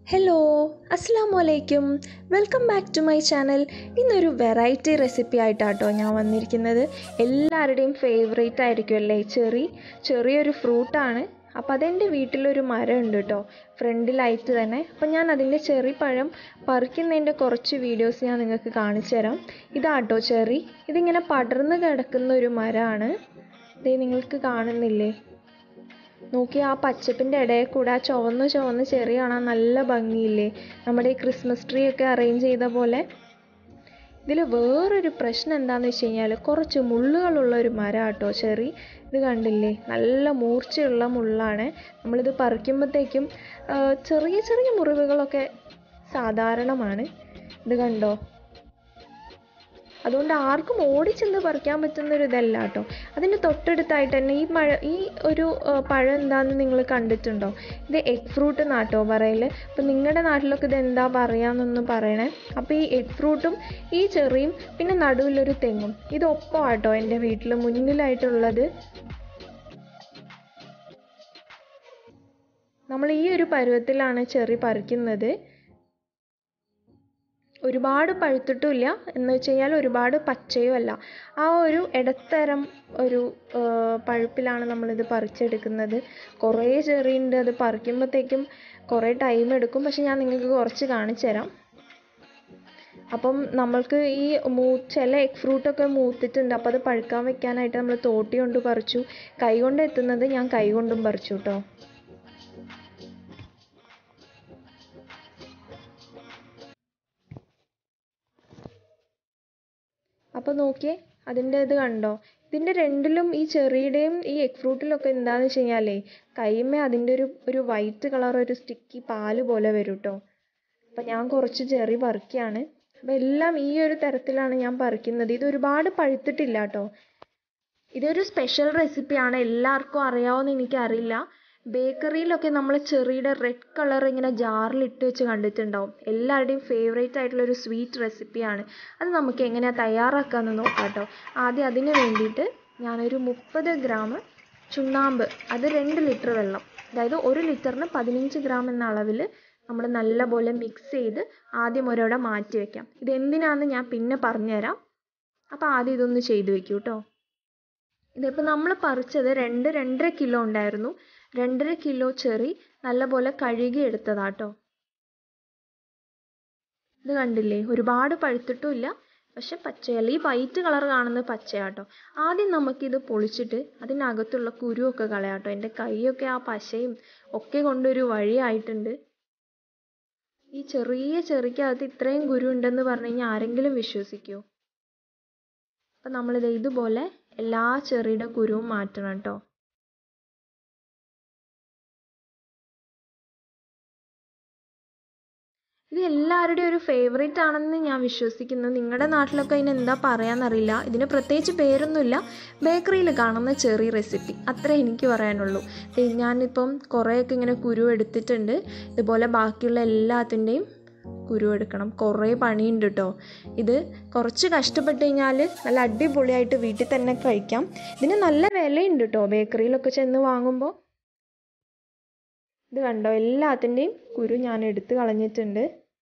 hello അസ്സാം വലൈക്കും welcome back to my channel ഇന്നൊരു വെറൈറ്റി റെസിപ്പി ആയിട്ടാട്ടോ ഞാൻ വന്നിരിക്കുന്നത് എല്ലാവരുടെയും ഫേവറേറ്റ് ആയിരിക്കുമല്ലേ ചെറി ചെറിയൊരു ഫ്രൂട്ടാണ് അപ്പോൾ അതെൻ്റെ വീട്ടിലൊരു മരം ഉണ്ട് കേട്ടോ ഫ്രണ്ടിലായിട്ട് തന്നെ അപ്പോൾ ഞാൻ അതിൻ്റെ ചെറി പഴം പറിക്കുന്നതിൻ്റെ കുറച്ച് വീഡിയോസ് ഞാൻ നിങ്ങൾക്ക് കാണിച്ചു തരാം ഇതാട്ടോ ചെറി ഇതിങ്ങനെ പടർന്ന് കിടക്കുന്ന ഒരു മരമാണ് ഇത് നിങ്ങൾക്ക് കാണുന്നില്ലേ നോക്കി ആ പച്ചപ്പിൻ്റെ ഇടയിൽ കൂടെ ആ ചുവന്ന് ചുവന്ന് ചെറി കാണാൻ നല്ല ഭംഗിയില്ലേ നമ്മുടെ ഈ ക്രിസ്മസ് ട്രീ ഒക്കെ അറേഞ്ച് ചെയ്ത പോലെ ഇതിൽ വേറൊരു പ്രശ്നം എന്താണെന്ന് വെച്ച് കഴിഞ്ഞാൽ കുറച്ച് മുള്ളുകളുള്ള ഒരു മരം കേട്ടോ ചെറി ഇത് കണ്ടില്ലേ നല്ല മൂർച്ചയുള്ള മുള്ളാണ് നമ്മളിത് പറിക്കുമ്പോഴത്തേക്കും ചെറിയ ചെറിയ മുറിവുകളൊക്കെ സാധാരണമാണ് ഇത് കണ്ടോ അതുകൊണ്ട് ആർക്കും ഓടിച്ചെന്ന് പറിക്കാൻ പറ്റുന്ന ഒരു ഇതല്ല കേട്ടോ അതിന് തൊട്ടടുത്തായിട്ട് തന്നെ ഈ മഴ ഈ ഒരു പഴം എന്താണെന്ന് നിങ്ങൾ കണ്ടിട്ടുണ്ടോ ഇത് എഗ് ഫ്രൂട്ട് എന്നാട്ടോ പറയല് അപ്പം നിങ്ങളുടെ നാട്ടിലൊക്കെ ഇത് എന്താ പറയാന്നൊന്ന് പറയണേ അപ്പോൾ ഈ എഗ് ഫ്രൂട്ടും ഈ ചെറിയും പിന്നെ നടുവിലൊരു തെങ്ങും ഇത് ഒപ്പമാട്ടോ എൻ്റെ വീട്ടിൽ മുന്നിലായിട്ടുള്ളത് നമ്മൾ ഈ ഒരു പരുവത്തിലാണ് ചെറി പറിക്കുന്നത് ഒരുപാട് പഴുത്തിട്ടുമില്ല എന്ന് വെച്ച് കഴിഞ്ഞാൽ ഒരുപാട് പച്ചയും അല്ല ആ ഒരു ഇടത്തരം ഒരു പഴുപ്പിലാണ് നമ്മളിത് പറിച്ചെടുക്കുന്നത് കുറേ ചെറിയുണ്ട് അത് പറിക്കുമ്പോഴത്തേക്കും കുറേ ടൈം എടുക്കും പക്ഷെ ഞാൻ നിങ്ങൾക്ക് കുറച്ച് കാണിച്ചു തരാം അപ്പം നമ്മൾക്ക് ഈ മൂ ചില എഗ് ഫ്രൂട്ടൊക്കെ മൂത്തിട്ടുണ്ട് അപ്പോൾ അത് പഴുക്കാൻ വെക്കാനായിട്ട് നമ്മൾ തോട്ടി കൊണ്ട് പറിച്ചു കൈ കൊണ്ട് എത്തുന്നത് ഞാൻ കൈ കൊണ്ടും പറിച്ചു കേട്ടോ അപ്പോൾ നോക്കിയേ അതിൻ്റെ ഇത് കണ്ടോ ഇതിൻ്റെ രണ്ടിലും ഈ ചെറിയുടെയും ഈ എഗ് ഫ്രൂട്ടിലൊക്കെ എന്താണെന്ന് വെച്ച് കഴിഞ്ഞാലേ കൈമേ അതിൻ്റെ ഒരു ഒരു വൈറ്റ് കളർ ഒരു സ്റ്റിക്കി പാല് പോലെ വരും കേട്ടോ അപ്പം ഞാൻ കുറച്ച് ചെറി പറിക്കുകയാണ് അപ്പം എല്ലാം ഈ ഒരു തരത്തിലാണ് ഞാൻ പറിക്കുന്നത് ഇത് ഒരുപാട് പഴുത്തിട്ടില്ല കേട്ടോ ഇതൊരു സ്പെഷ്യൽ റെസിപ്പിയാണ് എല്ലാവർക്കും അറിയാവുമെന്ന് എനിക്കറിയില്ല ബേക്കറിയിലൊക്കെ നമ്മൾ ചെറിയുടെ റെഡ് കളർ ഇങ്ങനെ ജാറിൽ ഇട്ട് വെച്ച് കണ്ടിട്ടുണ്ടാവും എല്ലാവരുടെയും ഫേവറേറ്റ് ആയിട്ടുള്ള ഒരു സ്വീറ്റ് റെസിപ്പിയാണ് അത് നമുക്ക് എങ്ങനെയാണ് തയ്യാറാക്കാമെന്ന് നോക്കാം കേട്ടോ ആദ്യം അതിന് വേണ്ടിയിട്ട് ഞാനൊരു മുപ്പത് ഗ്രാം ചുണ്ണാമ്പ് അത് രണ്ട് ലിറ്റർ വെള്ളം അതായത് ഒരു ലിറ്ററിന് പതിനഞ്ച് ഗ്രാം എന്ന അളവിൽ നമ്മൾ നല്ലപോലെ മിക്സ് ചെയ്ത് ആദ്യം ഒരവിടെ മാറ്റി വെക്കാം ഇത് എന്തിനാണെന്ന് ഞാൻ പിന്നെ പറഞ്ഞുതരാം അപ്പോൾ ആദ്യം ഇതൊന്ന് ചെയ്ത് വെക്കൂ കേട്ടോ ഇതിപ്പോൾ നമ്മൾ പറിച്ചത് രണ്ട് രണ്ടര കിലോ ഉണ്ടായിരുന്നു രണ്ടര കിലോ ചെറി നല്ലപോലെ കഴുകി എടുത്തതാട്ടോ ഇത് കണ്ടില്ലേ ഒരുപാട് പഴുത്തിട്ടുമില്ല പക്ഷെ പച്ചയല്ല ഈ വൈറ്റ് കളർ കാണുന്നത് പച്ചയാട്ടോ ആദ്യം നമുക്കിത് പൊളിച്ചിട്ട് അതിനകത്തുള്ള കുരുവൊക്കെ കളയാട്ടോ എൻ്റെ കൈയൊക്കെ ആ പശയും ഒക്കെ കൊണ്ടൊരു വഴിയായിട്ടുണ്ട് ഈ ചെറിയ ചെറിക്കകത്ത് ഇത്രയും കുരു ഉണ്ടെന്ന് പറഞ്ഞു കഴിഞ്ഞാൽ ആരെങ്കിലും വിശ്വസിക്കുമോ അപ്പം നമ്മളിത് ഇതുപോലെ എല്ലാ ചെറിയുടെ കുരുവും മാറ്റണം കേട്ടോ ഇത് എല്ലാവരുടെയും ഒരു ഫേവറേറ്റ് ആണെന്ന് ഞാൻ വിശ്വസിക്കുന്നു നിങ്ങളുടെ നാട്ടിലൊക്കെ അതിന് എന്താ പറയാന്നറിയില്ല ഇതിന് പ്രത്യേകിച്ച് പേരൊന്നുമില്ല ബേക്കറിയിൽ കാണുന്ന ചെറിയ റെസിപ്പി അത്രേ എനിക്ക് പറയാനുള്ളൂ ഞാനിപ്പം കുറേയൊക്കെ ഇങ്ങനെ കുരു എടുത്തിട്ടുണ്ട് ഇതുപോലെ ബാക്കിയുള്ള എല്ലാത്തിൻ്റെയും കുരു എടുക്കണം കുറേ പണിയുണ്ട് കേട്ടോ ഇത് കുറച്ച് കഷ്ടപ്പെട്ട് കഴിഞ്ഞാൽ നല്ല അടിപൊളിയായിട്ട് വീട്ടിൽ തന്നെ കഴിക്കാം ഇതിന് നല്ല വിലയുണ്ട് കേട്ടോ ബേക്കറിയിലൊക്കെ ചെന്ന് വാങ്ങുമ്പോൾ ഇത് കണ്ടോ എല്ലാത്തിൻ്റെയും കുരു ഞാൻ എടുത്ത് കളഞ്ഞിട്ടുണ്ട്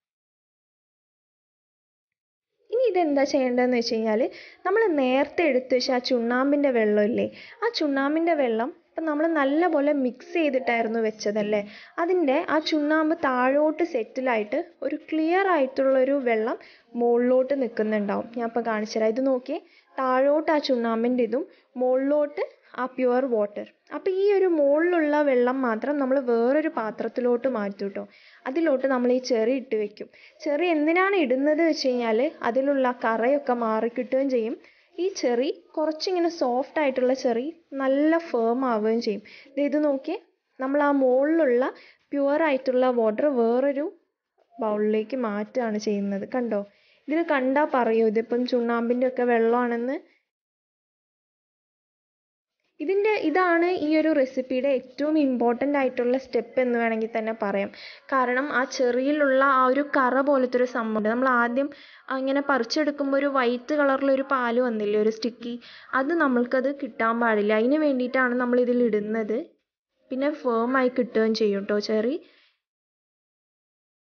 ഇനി ഇതെന്താ ചെയ്യേണ്ടതെന്ന് വെച്ച് കഴിഞ്ഞാൽ നമ്മൾ നേരത്തെ എടുത്ത് വെച്ച ആ ചുണ്ണാമ്പിൻ്റെ വെള്ളമില്ലേ ആ ചുണ്ണാമ്പിൻ്റെ വെള്ളം ഇപ്പം നമ്മൾ നല്ലപോലെ മിക്സ് ചെയ്തിട്ടായിരുന്നു വെച്ചതല്ലേ അതിൻ്റെ ആ ചുണ്ണാമ്പ് താഴോട്ട് സെറ്റിലായിട്ട് ഒരു ക്ലിയർ ആയിട്ടുള്ളൊരു വെള്ളം മുകളിലോട്ട് നിൽക്കുന്നുണ്ടാവും ഞാൻ ഇപ്പോൾ കാണിച്ചു തരാം ഇത് നോക്കിയേ താഴോട്ട് ആ ചുണ്ണാമ്പിൻ്റെ ഇതും മുകളിലോട്ട് ആ പ്യുവർ വാട്ടർ അപ്പോൾ ഈ ഒരു മുകളിലുള്ള വെള്ളം മാത്രം നമ്മൾ വേറൊരു പാത്രത്തിലോട്ട് മാറ്റും കേട്ടോ അതിലോട്ട് നമ്മൾ ഈ ചെറി ഇട്ട് വെക്കും ചെറി എന്തിനാണ് ഇടുന്നത് വെച്ച് കഴിഞ്ഞാൽ അതിലുള്ള കറയൊക്കെ മാറിക്കിട്ടുകയും ചെയ്യും ഈ ചെറി കുറച്ചിങ്ങനെ സോഫ്റ്റ് ആയിട്ടുള്ള ചെറി നല്ല ഫേം ആവുകയും ചെയ്യും ഇത് നോക്കിയേ നമ്മൾ ആ മുകളിലുള്ള പ്യുവർ ആയിട്ടുള്ള വാട്ടർ വേറൊരു ബൗളിലേക്ക് മാറ്റുകയാണ് ചെയ്യുന്നത് കണ്ടോ ഇതിൽ കണ്ടാൽ പറയൂ ഇതിപ്പം ചുണ്ണാമ്പിൻ്റെ ഒക്കെ വെള്ളമാണെന്ന് ഇതിൻ്റെ ഇതാണ് ഈ ഒരു റെസിപ്പിയുടെ ഏറ്റവും ഇമ്പോർട്ടൻ്റ് ആയിട്ടുള്ള സ്റ്റെപ്പ് എന്ന് വേണമെങ്കിൽ തന്നെ പറയാം കാരണം ആ ചെറിയിലുള്ള ആ ഒരു കറ പോലത്തെ ഒരു സംഭവം നമ്മൾ ആദ്യം ഇങ്ങനെ പറിച്ചെടുക്കുമ്പോൾ ഒരു വൈറ്റ് കളറിലൊരു പാല് വന്നില്ലേ ഒരു സ്റ്റിക്കി അത് നമ്മൾക്കത് കിട്ടാൻ പാടില്ല അതിന് വേണ്ടിയിട്ടാണ് നമ്മൾ ഇതിൽ ഇടുന്നത് പിന്നെ ഫേം ആയി കിട്ടുകയും ചെയ്യും കേട്ടോ ചെറി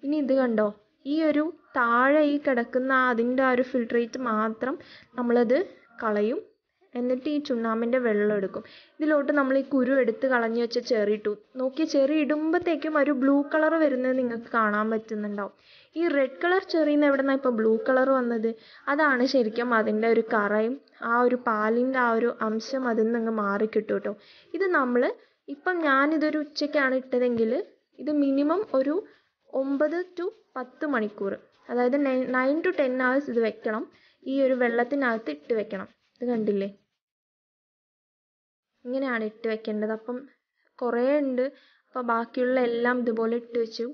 ഇനി ഇത് കണ്ടോ ഈ ഒരു താഴെ ഈ കിടക്കുന്ന അതിൻ്റെ ആ ഒരു ഫിൽട്രേറ്റ് മാത്രം നമ്മളത് കളയും എന്നിട്ട് ഈ ചുണ്ണാമ്പിൻ്റെ വെള്ളം എടുക്കും ഇതിലോട്ട് നമ്മൾ ഈ കുരു എടുത്ത് കളഞ്ഞു വെച്ച ചെറി ഇട്ടു നോക്കി ചെറി ഇടുമ്പോഴത്തേക്കും ഒരു ബ്ലൂ കളർ വരുന്നത് നിങ്ങൾക്ക് കാണാൻ പറ്റുന്നുണ്ടാവും ഈ റെഡ് കളർ ചെറിയിൽ നിന്ന് എവിടെ നിന്നാണ് ഇപ്പോൾ ബ്ലൂ കളർ വന്നത് അതാണ് ശരിക്കും അതിൻ്റെ ഒരു കറയും ആ ഒരു പാലിൻ്റെ ആ ഒരു അംശം അതിൽ നിന്ന് അങ്ങ് മാറിക്കിട്ടും കേട്ടോ ഇത് നമ്മൾ ഇപ്പം ഞാനിതൊരു ഉച്ചയ്ക്കാണ് ഇട്ടതെങ്കിൽ ഇത് മിനിമം ഒരു ഒമ്പത് ടു പത്ത് മണിക്കൂർ അതായത് നയൻ ടു ടെൻ hours ഇത് വെക്കണം ഈ ഒരു വെള്ളത്തിനകത്ത് ഇട്ട് വെക്കണം ഇത് കണ്ടില്ലേ ഇങ്ങനെയാണ് ഇട്ട് വെക്കേണ്ടത് അപ്പം കുറേ ഉണ്ട് അപ്പോൾ ബാക്കിയുള്ള എല്ലാം ഇതുപോലെ ഇട്ട് വെച്ചു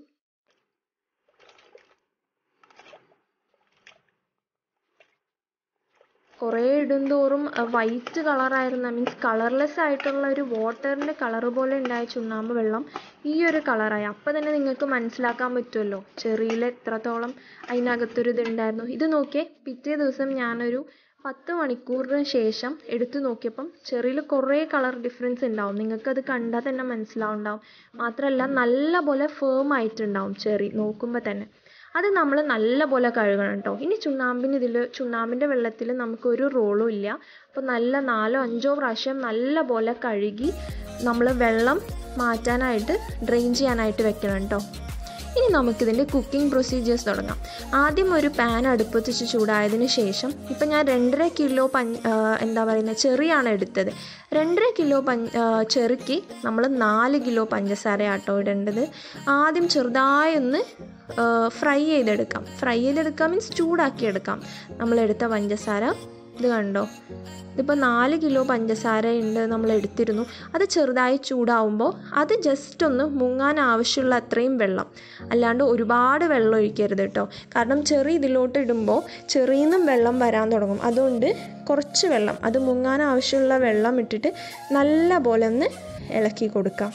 കുറേ ഇടുന്തോറും വൈറ്റ് കളറായിരുന്ന മീൻസ് കളർലെസ് ആയിട്ടുള്ള ഒരു വാട്ടറിൻ്റെ കളർ പോലെ ഉണ്ടായ ചുണ്ണാമ്പ് വെള്ളം ഈ ഒരു കളറായി അപ്പോൾ തന്നെ നിങ്ങൾക്ക് മനസ്സിലാക്കാൻ പറ്റുമല്ലോ ചെറിയിൽ എത്രത്തോളം അതിനകത്തൊരു ഇതുണ്ടായിരുന്നു ഇത് നോക്കിയേ പിറ്റേ ദിവസം ഞാനൊരു പത്ത് മണിക്കൂറിന് ശേഷം എടുത്തു നോക്കിയപ്പം ചെറിയിൽ കുറേ കളർ ഡിഫറൻസ് ഉണ്ടാവും നിങ്ങൾക്കത് കണ്ടാൽ തന്നെ മനസ്സിലാവുണ്ടാവും മാത്രമല്ല നല്ല പോലെ ഫേം ആയിട്ടുണ്ടാവും ചെറി നോക്കുമ്പോൾ തന്നെ അത് നമ്മൾ നല്ല പോലെ കഴുകണം കേട്ടോ ഇനി ചുണ്ണാമ്പിന് ഇതിൽ ചുണ്ണാമ്പിൻ്റെ വെള്ളത്തിൽ നമുക്ക് ഒരു റോളും ഇല്ല അപ്പോൾ നല്ല നാലോ അഞ്ചോ പ്രാവശ്യം നല്ല പോലെ കഴുകി നമ്മൾ വെള്ളം മാറ്റാനായിട്ട് ഡ്രെയിൻ ചെയ്യാനായിട്ട് വെക്കണം കേട്ടോ ഇനി നമുക്കിതിൻ്റെ കുക്കിംഗ് പ്രൊസീജിയേഴ്സ് തുടങ്ങാം ആദ്യം ഒരു പാൻ അടുപ്പത്ത് വെച്ച് ചൂടായതിന് ശേഷം ഇപ്പം ഞാൻ രണ്ടര കിലോ പഞ്ച് എന്താ പറയുന്നത് ചെറിയാണ് എടുത്തത് രണ്ടര കിലോ പഞ്ച് ചെറിക്ക് നമ്മൾ നാല് കിലോ പഞ്ചസാര ആട്ടോ ഇടേണ്ടത് ആദ്യം ചെറുതായി ഒന്ന് ഫ്രൈ ചെയ്തെടുക്കാം ഫ്രൈ ചെയ്തെടുക്കാം മീൻസ് ചൂടാക്കി എടുക്കാം നമ്മളെടുത്ത പഞ്ചസാര ഇത് കണ്ടോ ഇതിപ്പോൾ നാല് കിലോ പഞ്ചസാര ഉണ്ട് നമ്മൾ എടുത്തിരുന്നു അത് ചെറുതായി ചൂടാവുമ്പോൾ അത് ജസ്റ്റ് ഒന്ന് മുങ്ങാൻ ആവശ്യമുള്ള അത്രയും വെള്ളം അല്ലാണ്ട് ഒരുപാട് വെള്ളം ഒഴിക്കരുത് കേട്ടോ കാരണം ചെറി ഇതിലോട്ട് ഇടുമ്പോൾ ചെറിയിൽ നിന്നും വെള്ളം വരാൻ തുടങ്ങും അതുകൊണ്ട് കുറച്ച് വെള്ളം അത് മുങ്ങാൻ ആവശ്യമുള്ള വെള്ളം ഇട്ടിട്ട് നല്ല പോലെ ഒന്ന് ഇളക്കി കൊടുക്കാം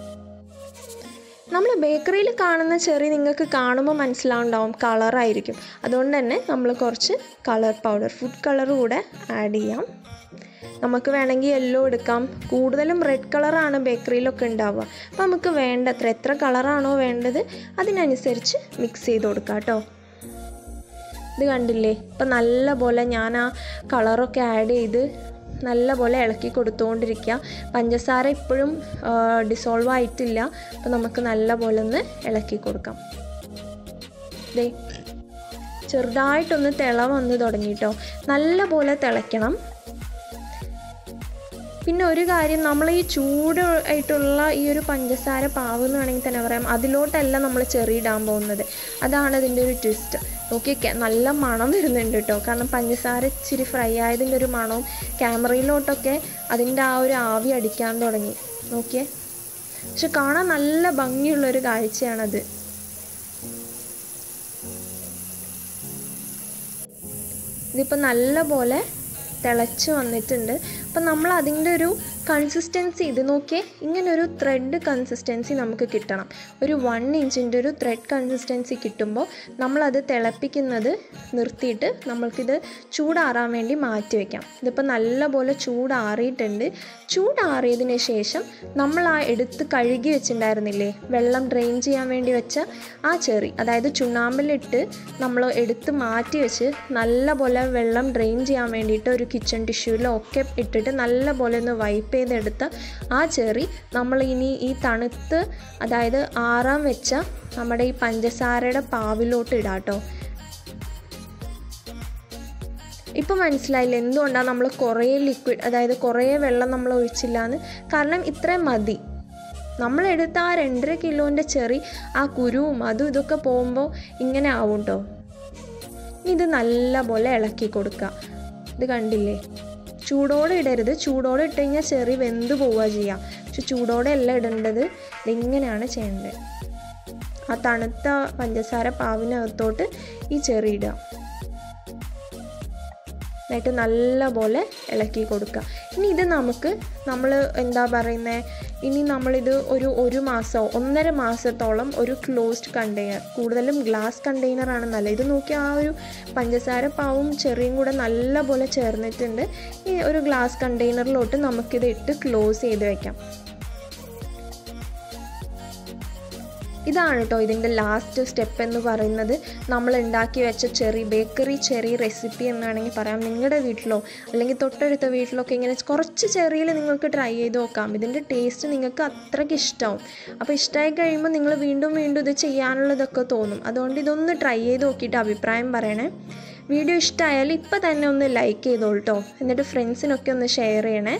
നമ്മൾ ബേക്കറിയിൽ കാണുന്ന ചെറി നിങ്ങൾക്ക് കാണുമ്പോൾ മനസ്സിലാവുണ്ടാവും കളറായിരിക്കും അതുകൊണ്ട് തന്നെ നമ്മൾ കുറച്ച് കളർ പൗഡർ ഫുഡ് കളർ കൂടെ ആഡ് ചെയ്യാം നമുക്ക് വേണമെങ്കിൽ യെല്ലോ എടുക്കാം കൂടുതലും റെഡ് കളറാണ് ബേക്കറിയിലൊക്കെ ഉണ്ടാവുക അപ്പോൾ നമുക്ക് വേണ്ടത്ര എത്ര കളറാണോ വേണ്ടത് അതിനനുസരിച്ച് മിക്സ് ചെയ്ത് കൊടുക്കാം കേട്ടോ ഇത് കണ്ടില്ലേ ഇപ്പം നല്ല പോലെ ഞാൻ ആ കളറൊക്കെ ആഡ് ചെയ്ത് നല്ല പോലെ ഇളക്കി കൊടുത്തുകൊണ്ടിരിക്കുക പഞ്ചസാര ഇപ്പോഴും ഡിസോൾവ് ആയിട്ടില്ല അപ്പോൾ നമുക്ക് നല്ല പോലെ ഒന്ന് ഇളക്കി കൊടുക്കാം ദേ ചെറുതായിട്ടൊന്ന് തിള വന്ന് തുടങ്ങിട്ടോ നല്ല പോലെ തിളയ്ക്കണം പിന്നെ ഒരു കാര്യം നമ്മൾ ഈ ചൂടായിട്ടുള്ള ഈ ഒരു പഞ്ചസാര പാവ് എന്ന് വേണമെങ്കിൽ തന്നെ പറയാം അതിലോട്ടല്ല നമ്മൾ ചെറിയിടാൻ പോകുന്നത് അതാണ് ഇതിൻ്റെ ഒരു ട്വിസ്റ്റ് നോക്കിയൊക്കെ നല്ല മണം വരുന്നുണ്ട് കേട്ടോ കാരണം പഞ്ചസാര ഇച്ചിരി ഫ്രൈ ആയതിൻ്റെ ഒരു മണവും ക്യാമറയിലോട്ടൊക്കെ അതിൻ്റെ ആ ഒരു ആവി അടിക്കാൻ തുടങ്ങി നോക്കിയേ പക്ഷെ കാണാൻ നല്ല ഭംഗിയുള്ളൊരു കാഴ്ചയാണത് ഇതിപ്പോൾ നല്ല പോലെ തിളച്ച് വന്നിട്ടുണ്ട് അപ്പം നമ്മൾ അതിൻ്റെ ഒരു കൺസിസ്റ്റൻസി ഇത് നോക്കിയേ ഇങ്ങനെ ഒരു ത്രെഡ് കൺസിസ്റ്റൻസി നമുക്ക് കിട്ടണം ഒരു വൺ ഇഞ്ചിൻ്റെ ഒരു ത്രെഡ് കൺസിസ്റ്റൻസി കിട്ടുമ്പോൾ നമ്മളത് തിളപ്പിക്കുന്നത് നിർത്തിയിട്ട് നമ്മൾക്കിത് ചൂടാറാൻ വേണ്ടി മാറ്റി വയ്ക്കാം ഇതിപ്പോൾ നല്ലപോലെ ചൂടാറിയിട്ടുണ്ട് ചൂടാറിയതിന് ശേഷം നമ്മൾ ആ എടുത്ത് കഴുകി വെച്ചിട്ടുണ്ടായിരുന്നില്ലേ വെള്ളം ഡ്രെയിൻ ചെയ്യാൻ വേണ്ടി വെച്ച ആ ചെറി അതായത് ചുണ്ണാമ്പിലിട്ട് നമ്മൾ എടുത്ത് മാറ്റി വെച്ച് നല്ലപോലെ വെള്ളം ഡ്രെയിൻ ചെയ്യാൻ വേണ്ടിയിട്ട് ഒരു കിച്ചൺ ടിഷ്യൂലോ ഒക്കെ ഇട്ടിട്ട് നല്ലപോലെ ഒന്ന് വൈപ്പ് ചെയ്തെടുത്ത ആ ചെറി നമ്മൾ ഇനി ഈ തണുത്ത് അതായത് ആറാൻ വെച്ച നമ്മുടെ ഈ പഞ്ചസാരയുടെ പാവിലോട്ട് ഇടാം കേട്ടോ ഇപ്പോൾ മനസ്സിലായില്ല എന്തുകൊണ്ടാണ് നമ്മൾ കുറേ ലിക്വിഡ് അതായത് കുറേ വെള്ളം നമ്മൾ ഒഴിച്ചില്ല എന്ന് കാരണം ഇത്രയും മതി നമ്മളെടുത്ത ആ രണ്ടര കിലോൻ്റെ ചെറി ആ കുരുവും അതും ഇതൊക്കെ പോകുമ്പോൾ ഇങ്ങനെ ആവും കേട്ടോ ഇത് നല്ല പോലെ ഇളക്കി കൊടുക്കുക ഇത് കണ്ടില്ലേ ചൂടോടെ ഇടരുത് ചൂടോടെ ഇട്ട് കഴിഞ്ഞാൽ ചെറി വെന്ത് പോവുക ചെയ്യുക പക്ഷെ ചൂടോടെ അല്ല ഇടേണ്ടത് ഇതിങ്ങനെയാണ് ചെയ്യേണ്ടത് ആ തണുത്ത പഞ്ചസാര പാവിനകത്തോട്ട് ഈ ചെറി ഇടുക എന്നിട്ട് നല്ലപോലെ ഇളക്കി കൊടുക്കുക ഇനി ഇത് നമുക്ക് നമ്മൾ എന്താ പറയുന്നത് ഇനി നമ്മളിത് ഒരു ഒരു മാസമോ ഒന്നര മാസത്തോളം ഒരു ക്ലോസ്ഡ് കണ്ടെയ്നർ കൂടുതലും ഗ്ലാസ് കണ്ടെയ്നറാണ് നല്ലത് ഇത് നോക്കി ആ ഒരു പഞ്ചസാര പാവും ചെറിയും കൂടെ നല്ലപോലെ ചേർന്നിട്ടുണ്ട് ഈ ഒരു ഗ്ലാസ് കണ്ടെയ്നറിലോട്ട് നമുക്കിത് ഇട്ട് ക്ലോസ് ചെയ്ത് വെക്കാം ഇതാണ് കേട്ടോ ഇതിൻ്റെ ലാസ്റ്റ് സ്റ്റെപ്പ് എന്ന് പറയുന്നത് നമ്മൾ ഉണ്ടാക്കി വെച്ച ചെറി ബേക്കറി ചെറി റെസിപ്പി എന്ന് വേണമെങ്കിൽ പറയാം നിങ്ങളുടെ വീട്ടിലോ അല്ലെങ്കിൽ തൊട്ടടുത്ത വീട്ടിലൊക്കെ ഇങ്ങനെ കുറച്ച് ചെറിയിൽ നിങ്ങൾക്ക് ട്രൈ ചെയ്ത് നോക്കാം ഇതിൻ്റെ ടേസ്റ്റ് നിങ്ങൾക്ക് അത്രയ്ക്ക് ഇഷ്ടമാവും അപ്പോൾ ഇഷ്ടമായി കഴിയുമ്പോൾ നിങ്ങൾ വീണ്ടും വീണ്ടും ഇത് ചെയ്യാനുള്ളതൊക്കെ തോന്നും അതുകൊണ്ട് ഇതൊന്ന് ട്രൈ ചെയ്ത് നോക്കിയിട്ട് അഭിപ്രായം പറയണേ വീഡിയോ ഇഷ്ടമായാൽ ഇപ്പോൾ തന്നെ ഒന്ന് ലൈക്ക് ചെയ്തോളൂ കേട്ടോ എന്നിട്ട് ഫ്രണ്ട്സിനൊക്കെ ഒന്ന് ഷെയർ ചെയ്യണേ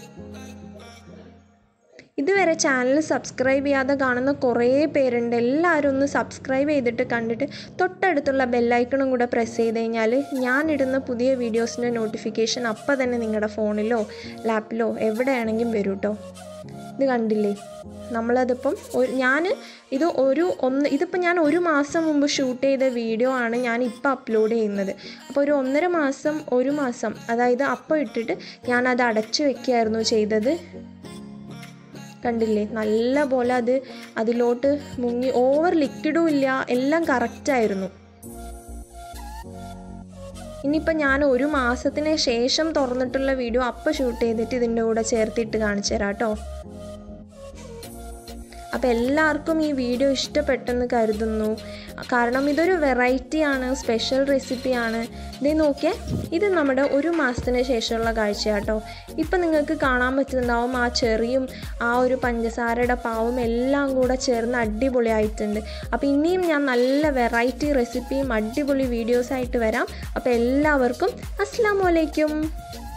ഇതുവരെ ചാനൽ സബ്സ്ക്രൈബ് ചെയ്യാതെ കാണുന്ന കുറേ പേരുണ്ട് എല്ലാവരും ഒന്ന് സബ്സ്ക്രൈബ് ചെയ്തിട്ട് കണ്ടിട്ട് തൊട്ടടുത്തുള്ള ബെല്ലൈക്കണും കൂടെ പ്രസ് ചെയ്ത് കഴിഞ്ഞാൽ ഞാനിടുന്ന പുതിയ വീഡിയോസിൻ്റെ നോട്ടിഫിക്കേഷൻ അപ്പം തന്നെ നിങ്ങളുടെ ഫോണിലോ ലാപ്പിലോ എവിടെയാണെങ്കിലും വരും കേട്ടോ ഇത് കണ്ടില്ലേ നമ്മളതിപ്പം ഒരു ഞാൻ ഇത് ഒരു ഒന്ന് ഇതിപ്പോൾ ഞാൻ ഒരു മാസം മുമ്പ് ഷൂട്ട് ചെയ്ത വീഡിയോ ആണ് ഞാൻ ഇപ്പോൾ അപ്ലോഡ് ചെയ്യുന്നത് അപ്പോൾ ഒരു ഒന്നര മാസം ഒരു മാസം അതായത് അപ്പോൾ ഇട്ടിട്ട് ഞാനത് അടച്ചു വെക്കുകയായിരുന്നു ചെയ്തത് കണ്ടില്ലേ നല്ല പോലെ അത് അതിലോട്ട് മുങ്ങി ഓവർ ലിക്വിഡും ഇല്ല എല്ലാം കറക്റ്റായിരുന്നു ഇനിയിപ്പോൾ ഞാൻ ഒരു മാസത്തിന് ശേഷം തുറന്നിട്ടുള്ള വീഡിയോ അപ്പോൾ ഷൂട്ട് ചെയ്തിട്ട് ഇതിൻ്റെ കൂടെ ചേർത്തിട്ട് കാണിച്ചു തരാം കേട്ടോ അപ്പോൾ എല്ലാവർക്കും ഈ വീഡിയോ ഇഷ്ടപ്പെട്ടെന്ന് കരുതുന്നു കാരണം ഇതൊരു വെറൈറ്റിയാണ് സ്പെഷ്യൽ റെസിപ്പിയാണ് ഇത് നോക്കിയേ ഇത് നമ്മുടെ ഒരു മാസത്തിന് ശേഷമുള്ള കാഴ്ച കേട്ടോ ഇപ്പം നിങ്ങൾക്ക് കാണാൻ പറ്റുന്നുണ്ടാവും ആ ചെറിയും ആ ഒരു പഞ്ചസാരയുടെ പാവും എല്ലാം കൂടെ ചേർന്ന് അടിപൊളിയായിട്ടുണ്ട് അപ്പോൾ ഇനിയും ഞാൻ നല്ല വെറൈറ്റി റെസിപ്പിയും അടിപൊളി വീഡിയോസായിട്ട് വരാം അപ്പോൾ എല്ലാവർക്കും അസ്സാം വലൈക്കും